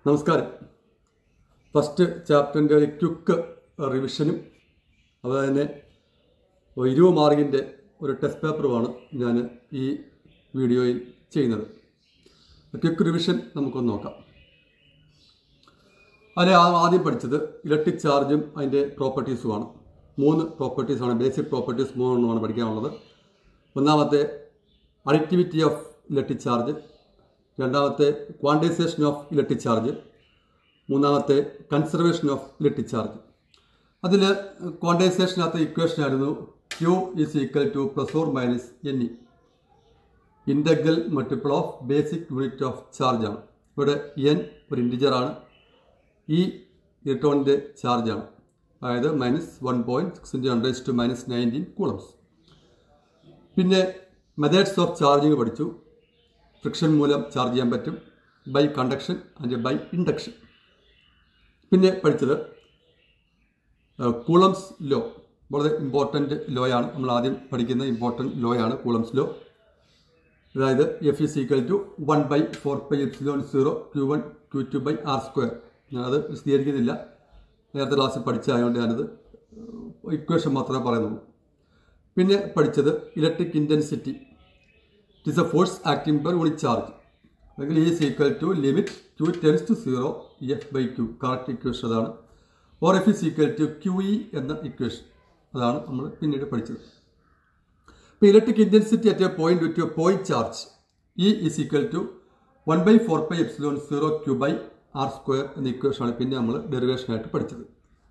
നമസ്കാരം ഫസ്റ്റ് ചാപ്റ്ററിൻ്റെ ഒരു ക്വിക്ക് റിവിഷനും അതുപോലെ തന്നെ ഒരു ഇരുപത് മാർക്കിൻ്റെ ഒരു ടെസ്റ്റ് പേപ്പറുമാണ് ഞാൻ ഈ വീഡിയോയിൽ ചെയ്യുന്നത് ക്വിക്ക് റിവിഷൻ നമുക്കൊന്ന് നോക്കാം അതിൽ ആ- ആദ്യം പഠിച്ചത് ഇലക്ട്രിക് ചാർജും അതിൻ്റെ പ്രോപ്പർട്ടീസുമാണ് മൂന്ന് പ്രോപ്പർട്ടീസാണ് ബേസിക് പ്രോപ്പർട്ടീസ് മൂന്നെണ്ണമാണ് പഠിക്കാനുള്ളത് ഒന്നാമത്തെ അഡിക്റ്റിവിറ്റി ഓഫ് ഇലക്ട്രിക് ചാർജ് രണ്ടാമത്തെ ക്വാണ്ടിസേഷൻ ഓഫ് ഇലക്ട്രിക് ചാർജ് മൂന്നാമത്തെ കൺസർവേഷൻ ഓഫ് ഇലക്ട്രിക് ചാർജ് അതിൽ ക്വാണ്ടിസേഷനകത്ത് ഇക്വേഷൻ ആയിരുന്നു Q is equal to plus or minus N E integral multiple of basic unit of charge ആണ് ഇവിടെ എൻ ഒരു ഇൻറ്റിജറാണ് ഈ ഇലക്ട്രോണിൻ്റെ ചാർജാണ് അതായത് minus one point six into hundred to minus nineteen coulombs പിന്നെ മെത്തേഡ്സ് ഓഫ് ചാർജിങ് പഠിച്ചു ഫ്രിക്ഷൻ മൂലം ചാർജ് ചെയ്യാൻ പറ്റും by conduction and by induction പിന്നെ പഠിച്ചത് കൂളംസ് ലോ വളരെ ഇമ്പോർട്ടൻ്റ് ലോയാണ് നമ്മൾ ആദ്യം പഠിക്കുന്ന ഇമ്പോർട്ടൻ്റ് ലോയാണ് കൂളംസ് ലോ അതായത് F is equal to one by four by epsilon zero Q one Q two by R square ഞാനത് വിശദീകരിക്കുന്നില്ല നേരത്തെ ക്ലാസ്സിൽ പഠിച്ചതായതുകൊണ്ട് ഞാനത് ഇക്വേഷൻ മാത്രമേ പറയുന്നുള്ളൂ പിന്നെ പഠിച്ചത് electric intensity it is a force acting per unit charge അല്ലെങ്കിൽ is equal to limit Q tends to zero F by Q correct equation അതാണ് or F is equal to Q E എന്ന equation അതാണ് നമ്മൾ പിന്നീട് പഠിച്ചത് ഇപ്പോൾ electric intensity at a point with a point charge E is equal to one by four by epsilon zero Q by R square എന്ന ഇക്വേഷനാണ് പിന്നെ നമ്മൾ ഡെറിവേഷനായിട്ട് പഠിച്ചത്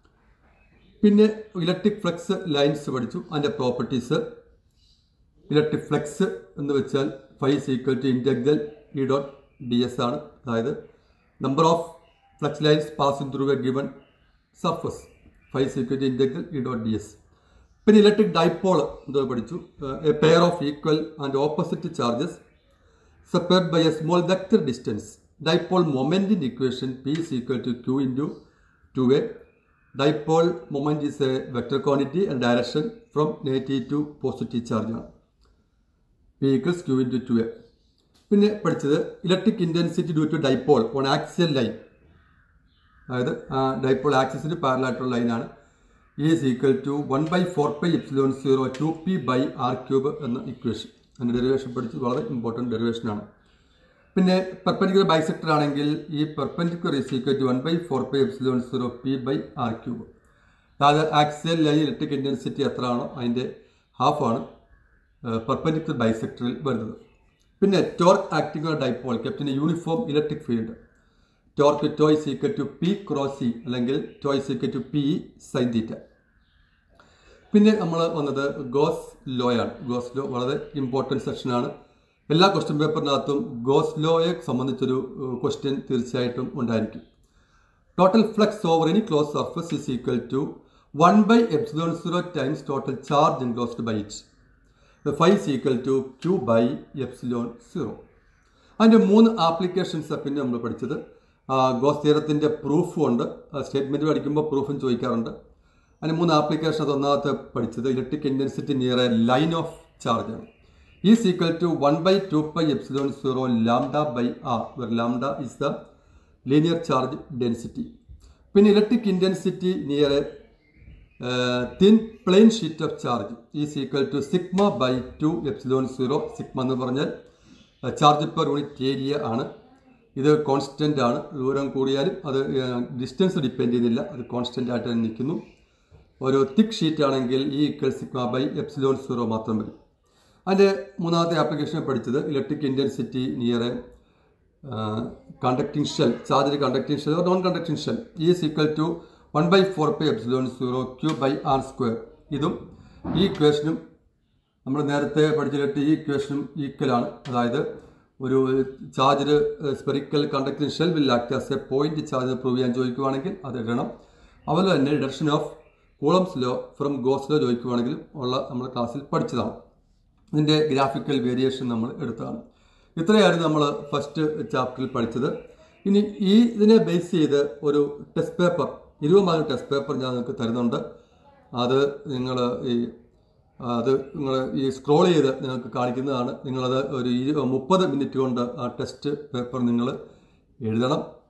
പിന്നെ ഇലക്ട്രിക് ഫ്ലക്സ് ലൈൻസ് പഠിച്ചു അതിൻ്റെ പ്രോപ്പർട്ടീസ് ഇലക്ട്രിക് ഫ്ലക്സ് എന്ന് വെച്ചാൽ phi equal to integral E dot D S ആണ് അതായത് number of flux lines passing through a given surface phi equal to integral E dot D S പിന്നെ electric dipole എന്തോ പഠിച്ചു a pair of equal and opposite charges separate by a small vector distance dipole മൊമെൻറ്റിൻ്റെ equation P is equal to q into 2a dipole moment is a vector quantity and direction from negative to positive charge ആണ് P equals Q into two A പിന്നെ പഠിച്ചത് electric intensity due to dipole on axial line അതായത് dipole ആക്സിസിന് പാരലായിട്ടുള്ള ലൈനാണ് is equal to one by four pi epsilon zero two P by R cube എന്ന equation അതിൻ്റെ derivation പഠിച്ച് വളരെ ഇമ്പോർട്ടൻറ്റ് ഡെറിവേഷനാണ് പിന്നെ പെർപ്പൻഡിക്കുലർ ബൈസെക്ടർ ആണെങ്കിൽ E perpendicular is equal to one by four pi epsilon zero P by R cube അതായത് axial line electric intensity എത്രയാണോ അതിൻ്റെ ഹാഫാണ് പെർപ്പൻഡിക്കുലർ ബൈസെക്ടറിൽ വരുന്നത് പിന്നെ ടോർക്ക് ആക്ടിംഗ് ഡൈപോൾ കെപ്റ്റിന് uniform electric field torque tau is equal to P cross C അല്ലെങ്കിൽ tau is equal to P sine theta പിന്നെ നമ്മൾ വന്നത് ഗോസ് ലോയാണ് ഗോസ് ലോ വളരെ ഇമ്പോർട്ടൻറ്റ് സെക്ഷനാണ് എല്ലാ ക്വസ്റ്റ്യൻ പേപ്പറിനകത്തും ഗോസ് ലോയെ സംബന്ധിച്ചൊരു ക്വസ്റ്റ്യൻ തീർച്ചയായിട്ടും ഉണ്ടായിരിക്കും total flux over any close surface is equal to one by epsilon zero times total charge enclosed by it phi is equal to Q by epsilon zero അതിൻ്റെ മൂന്ന് applications പിന്നെ നമ്മൾ പഠിച്ചത് goes തിയറത്തിൻ്റെ പ്രൂഫും ഉണ്ട് സ്റ്റേറ്റ്മെൻറ്റ് പഠിക്കുമ്പോൾ പ്രൂഫും ചോദിക്കാറുണ്ട് അതിന് മൂന്ന് ആപ്ലിക്കേഷൻ അത് ഒന്നാമത്തെ പഠിച്ചത് electric intensity near a line of charge ആണ് E is equal to one by two by epsilon zero lambda by R where lambda is the linear charge density പിന്നെ electric intensity near a thin plane sheet of charge is equal to sigma by two epsilon zero sigma എന്ന് പറഞ്ഞാൽ charge per unit area ആണ് ഇത് constant ആണ് ദൂരം കൂടിയാലും അത് distance depend ചെയ്യുന്നില്ല അത് കോൺസ്റ്റൻ്റ് ആയിട്ട് തന്നെ നിൽക്കുന്നു ഒരു തിക്ക് ഷീറ്റ് ആണെങ്കിൽ E equal sigma by epsilon zero മാത്രം വരും അതിൻ്റെ മൂന്നാമത്തെ ആപ്ലിക്കേഷൻ പഠിച്ചത് electric intensity near conducting shell charge conducting shell non conducting shell is equal to one by four pi epsilon zero Q by R square ഇതും ഈ ഇക്വേഷനും നമ്മൾ നേരത്തെ പഠിച്ചിട്ട് ഈ ഇക്വേഷനും ഈക്വലാണ് അതായത് ഒരു charge spherical conducting shell will act as a point charge prove ചെയ്യാൻ ചോദിക്കുവാണെങ്കിൽ അത് ഇടണം അതുപോലെ തന്നെ deduction of coulomb's law from gauss law ചോദിക്കുവാണെങ്കിലും ഉള്ള നമ്മൾ ക്ലാസ്സിൽ പഠിച്ചതാണ് ഇതിൻ്റെ ഗ്രാഫിക്കൽ വേരിയേഷൻ നമ്മൾ എടുത്തതാണ് ഇത്രയായിരുന്നു നമ്മൾ ഫസ്റ്റ് ചാപ്റ്ററിൽ പഠിച്ചത് ഇനി ഈ ഇതിനെ ബേസ് ചെയ്ത് ഒരു ടെസ്റ്റ് പേപ്പർ ഇരുപത് മാർക്ക് ടെസ്റ്റ് പേപ്പർ ഞാൻ നിങ്ങൾക്ക് തരുന്നുണ്ട് അത് നിങ്ങൾ ഈ അത് നിങ്ങൾ ഈ സ്ക്രോൾ ചെയ്ത് നിങ്ങൾക്ക് കാണിക്കുന്നതാണ് നിങ്ങളത് ഒരു ഇരു മുപ്പത് മിനിറ്റ് കൊണ്ട് ആ ടെസ്റ്റ് പേപ്പർ നിങ്ങൾ എഴുതണം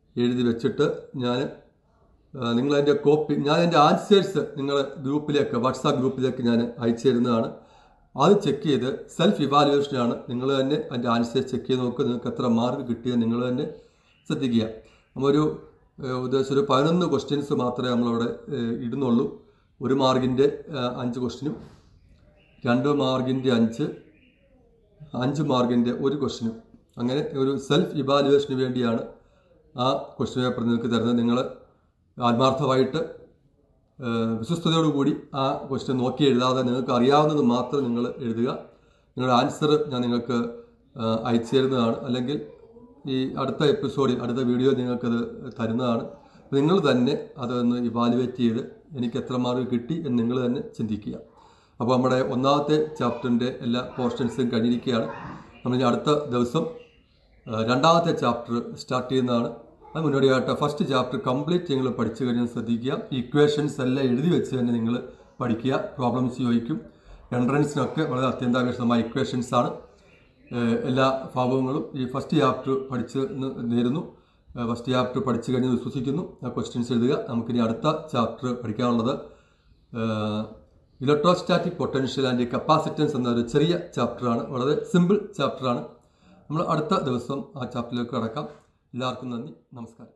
എഴുതി വെച്ചിട്ട് ഞാൻ നിങ്ങൾ അതിൻ്റെ കോപ്പി ഞാൻ അതിൻ്റെ ആൻസേഴ്സ് നിങ്ങൾ ഗ്രൂപ്പിലേക്ക് വാട്സാപ്പ് ഗ്രൂപ്പിലേക്ക് ഞാൻ അയച്ചു തരുന്നതാണ് അത് ചെക്ക് ചെയ്ത് സെൽഫ് ഇവാലുവേഷനാണ് നിങ്ങൾ തന്നെ അതിൻ്റെ ആൻസേഴ്സ് ചെക്ക് ചെയ്ത് നോക്കുക നിങ്ങൾക്ക് എത്ര മാർക്ക് കിട്ടിയത് നിങ്ങൾ തന്നെ ശ്രദ്ധിക്കുക നമ്മളൊരു ഏഹ്, ഉദ്ദേശം ഒരു പതിനൊന്ന് ക്വസ്റ്റ്യൻസ് മാത്രമേ നമ്മളവിടെ ഏഹ്, ഇടുന്നുള്ളൂ ഒരു മാർക്കിൻ്റെ അഞ്ച് ക്വസ്റ്റ്യനും രണ്ട് മാർക്കിൻ്റെ അഞ്ച് അഞ്ച് മാർക്കിൻ്റെ ഒരു ക്വസ്റ്റ്യനും അങ്ങനെ ഒരു സെൽഫ് ഇവാലുവേഷന് വേണ്ടിയാണ് ആ ക്വസ്റ്റ്യൻ പേപ്പർ നിങ്ങൾക്ക് തരുന്നത് നിങ്ങൾ ആത്മാർത്ഥമായിട്ട് ഏഹ്, വിശ്വസ്തയോടുകൂടി ആ ക്വസ്റ്റ്യൻ നോക്കി എഴുതാതെ നിങ്ങൾക്ക് അറിയാവുന്നത് മാത്രം നിങ്ങൾ എഴുതുക നിങ്ങളുടെ ആൻസർ ഞാൻ നിങ്ങൾക്ക് ഏഹ്, അയച്ചു തരുന്നതാണ് അല്ലെങ്കിൽ ഈ അടുത്ത എപ്പിസോഡിൽ അടുത്ത വീഡിയോ നിങ്ങൾക്കത് തരുന്നതാണ് നിങ്ങൾ തന്നെ അതൊന്ന് ഇവാലുവേറ്റ് ചെയ്ത് എനിക്ക് എത്ര മാർക്ക് കിട്ടി എന്ന് നിങ്ങൾ തന്നെ ചിന്തിക്കുക അപ്പോൾ നമ്മുടെ ഒന്നാമത്തെ ചാപ്റ്ററിൻ്റെ എല്ലാ പോർഷൻസും കഴിഞ്ഞിരിക്കുകയാണ് നമ്മൾ ഇനി അടുത്ത ദിവസം ആ, രണ്ടാമത്തെ ചാപ്റ്റർ സ്റ്റാർട്ട് ചെയ്യുന്നതാണ് അത് മുന്നോടിയായിട്ട് ഫസ്റ്റ് ചാപ്റ്റർ കംപ്ലീറ്റ് നിങ്ങൾ പഠിച്ചു കഴിഞ്ഞാൽ ശ്രദ്ധിക്കുക ഇക്വേഷൻസ് എല്ലാം എഴുതി വെച്ച് തന്നെ നിങ്ങൾ പഠിക്കുക പ്രോബ്ലംസ് ചോദിക്കും എൻട്രൻസിനൊക്കെ വളരെ അത്യന്താപേക്ഷിതമായ ഇക്വേഷൻസ് ആണ് ഏഹ് എല്ലാ ഭാഗങ്ങളും ഈ ഫസ്റ്റ് ചാപ്റ്റർ പഠിച്ച് എന്ന് നേരുന്നു ഫസ്റ്റ് ചാപ്റ്റർ പഠിച്ചു കഴിഞ്ഞ് വിശ്വസിക്കുന്നു ആ ക്വസ്റ്റ്യൻസ് എഴുതുക നമുക്കിനി അടുത്ത ചാപ്റ്റർ പഠിക്കാനുള്ളത് ഇലക്ട്രോസ്റ്റാറ്റിക് പൊട്ടൻഷ്യൽ ആൻഡ് കപ്പാസിറ്റൻസ് എന്ന ഒരു ചെറിയ ചാപ്റ്ററാണ് വളരെ സിമ്പിൾ ചാപ്റ്ററാണ് നമ്മൾ അടുത്ത ദിവസം ആ ചാപ്റ്ററിലേക്ക് കടക്കാം എല്ലാവർക്കും നന്ദി നമസ്കാരം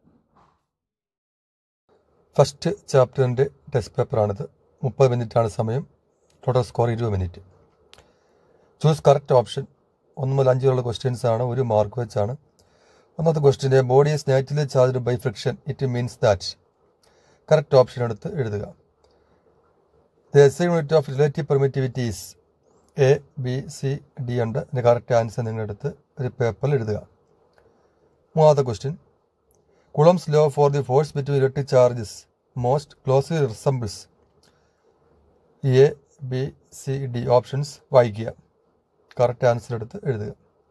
ഫസ്റ്റ് ചാപ്റ്ററിൻ്റെ ടെസ്റ്റ് പേപ്പറാണിത് മുപ്പത് മിനിറ്റാണ് സമയം ടോട്ടൽ സ്കോർ ഇരുപത് മിനിറ്റ് ചൂസ് കറക്റ്റ് ഓപ്ഷൻ ഒന്ന് മുതൽ അഞ്ച് വരെയുള്ള ക്വസ്റ്റ്യൻസ് ആണ് ഒരു മാർക്ക് വെച്ചാണ് ഒന്നാമത്തെ ക്വസ്റ്റ്യൻ്റെ body is naturally charged by friction it means that correct option എടുത്ത് എഴുതുക the S unit of relative permittivity is A B C D ഉണ്ട് അതിൻ്റെ കറക്റ്റ് ആൻസർ നിങ്ങളെടുത്ത് ഒരു പേപ്പറിൽ എഴുതുക മൂന്നാമത്തെ question Coulomb's law for the force between electric charges most closely resembles A B C D options വായിക്കുക കറക്റ്റ് ആൻസർ എടുത്ത് എഴുതുക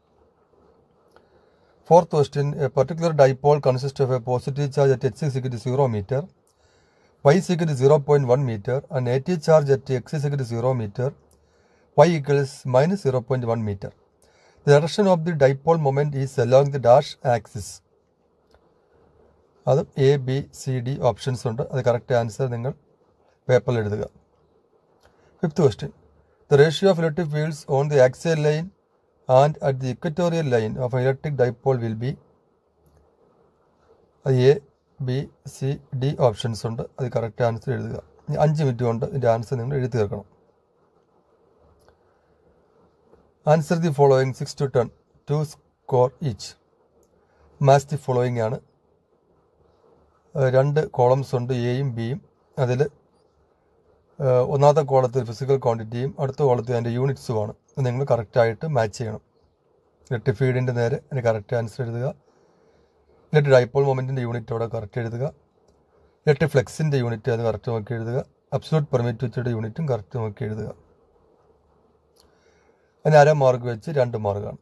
fourth question a particular dipole consist of a positive charge at H six zero metre y is equal to 0.1 meter and negative charge at x is equal to 0 meter y equals minus 0.1 meter. The direction of the dipole moment is along the dash axis. അത് A B C D options ഉണ്ട് അത് correct answer നിങ്ങൾ പേപ്പറിൽ എഴുതുക fifth question the ratio of electric fields on the axial line and at the equatorial line of electric dipole will be അത് A B C D options ഉണ്ട് അത് correct answer എഴുതുക ഇനി അഞ്ച് മിനിറ്റ് കൊണ്ട് ഇതിൻ്റെ ആൻസർ നിങ്ങൾ എഴുതി തീർക്കണം answer the following six to ten to score each match the following ആണ് ഏഹ് രണ്ട് കോളംസ് ഉണ്ട് എയും ബിയും അതിൽ ഒന്നാമത്തെ കോളത്തിൽ ഫിസിക്കൽ ക്വാണ്ടിറ്റിയും അടുത്ത കോളത്തിൽ അതിൻ്റെ യൂണിറ്റ്സുമാണ് അത് നിങ്ങൾ കറക്റ്റായിട്ട് മാച്ച് ചെയ്യണം ഇലക്ട്രിക് ഫീൽഡിൻ്റെ നേരെ അതിന് കറക്റ്റ് ആൻസർ എഴുതുക ഇലക്ട്രിക് ഡൈപോൾ മൊമെൻറ്റിൻ്റെ യൂണിറ്റ് അവിടെ കറക്റ്റ് എഴുതുക ഇലക്ട്രിക് ഫ്ലെക്സിൻ്റെ യൂണിറ്റ് അത് കറക്റ്റ് നോക്കി എഴുതുക അബ്സോട്ട് പെർമിറ്റിവിറ്റിയുടെ യൂണിറ്റും കറക്റ്റ് നോക്കി എഴുതുക അതിന് അര മാർക്ക് വെച്ച് രണ്ട് മാർക്കാണ്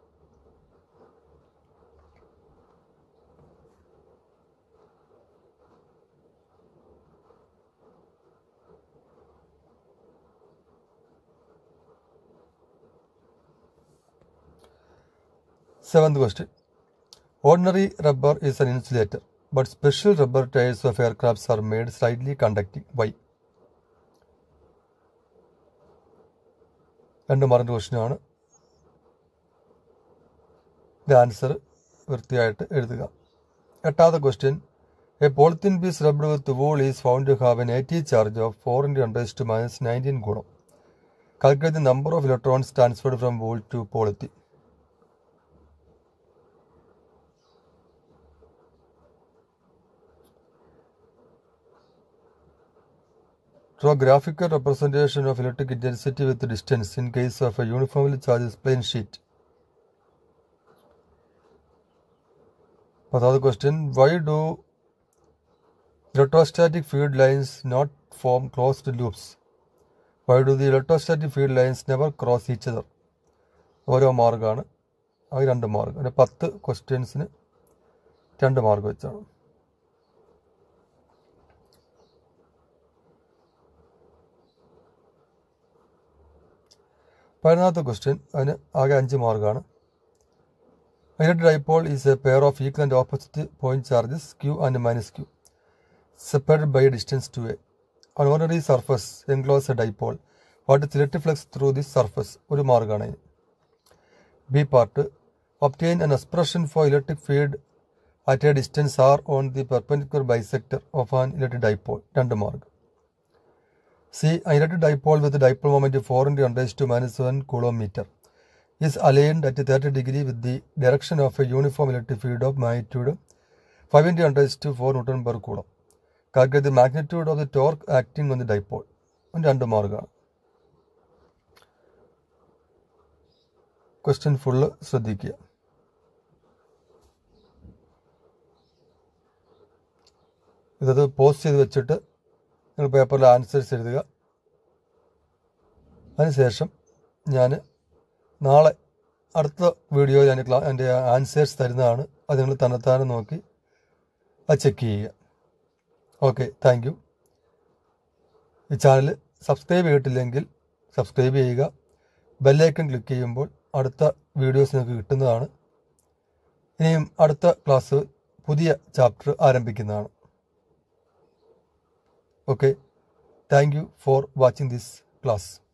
Seventh question. Ordinary rubber is an insulator, but special rubber tires of aircrafts are made slightly conducting. Why? രണ്ട് മാർക്കിൻ്റെ ക്വസ്റ്റ്യനാണ് ഇത് ആൻസർ വൃത്തിയായിട്ട് എഴുതുക എട്ടാമത്തെ question a polythene piece rubbed with wool is found to have an eighty charge of four into hundred to minus nineteen ഗുണം calculate the number of electrons transferred from wool to polythene Draw graphical representation of electric intensity with distance in case of a uniformly charged plane sheet. Another question Why do electrostatic field lines not form closed loops? Why do the electrostatic field lines never cross each other? ഓരോ മാർക്കാണ് അത് രണ്ട് mark അങ്ങനെ പത്ത് ക്വസ്റ്റ്യൻസിന് രണ്ട് mark വെച്ചാണ് പതിനൊന്നാമത്തെ question അതിന് ആകെ അഞ്ച് മാർക്കാണ് Electric dipole is a pair of equal and opposite point charges q and minus q separated by a distance 2a. On ordinary surface enclose a dipole. What is electric flux through this surface? ഒരു മാർഗ്ഗമാണ് ഇതിന്. B part obtain an expression for electric field at a distance r on the perpendicular bisector of an electric dipole. രണ്ട് മാർഗ്ഗം. C electric dipole with dipole moment 4 into 10 raised to minus 7 coulomb meter is aligned at 30 degree with the direction of a uniform electric field of magnitude 5 into 10 raised to 4 newton per coulomb. Calculate the magnitude of the torque acting on the dipole. ഇത് രണ്ട് മാർഗ്ഗമാണ് question full ശ്രദ്ധിക്കുക ഇതത് post ചെയ്ത് വെച്ചിട്ട് നിങ്ങൾ പേപ്പറിൽ answers എഴുതുക അതിനുശേഷം ഞാൻ നാളെ അടുത്ത വീഡിയോ ഞാൻ ക്ലാ എൻ്റെ ആൻസേഴ്സ് തരുന്നതാണ് അത് നിങ്ങൾ തന്നെത്താനെ നോക്കി അത് ചെക്ക് ചെയ്യുക ഓക്കെ താങ്ക് യു ഈ ചാനൽ സബ്സ്ക്രൈബ് ചെയ്തിട്ടില്ലെങ്കിൽ സബ്സ്ക്രൈബ് ചെയ്യുക ബെല്ലൈക്കൺ ക്ലിക്ക് ചെയ്യുമ്പോൾ അടുത്ത വീഡിയോസ് നിങ്ങൾക്ക് കിട്ടുന്നതാണ് ഇനിയും അടുത്ത ക്ലാസ് പുതിയ ചാപ്റ്റർ ആരംഭിക്കുന്നതാണ് okay thank you for watching this class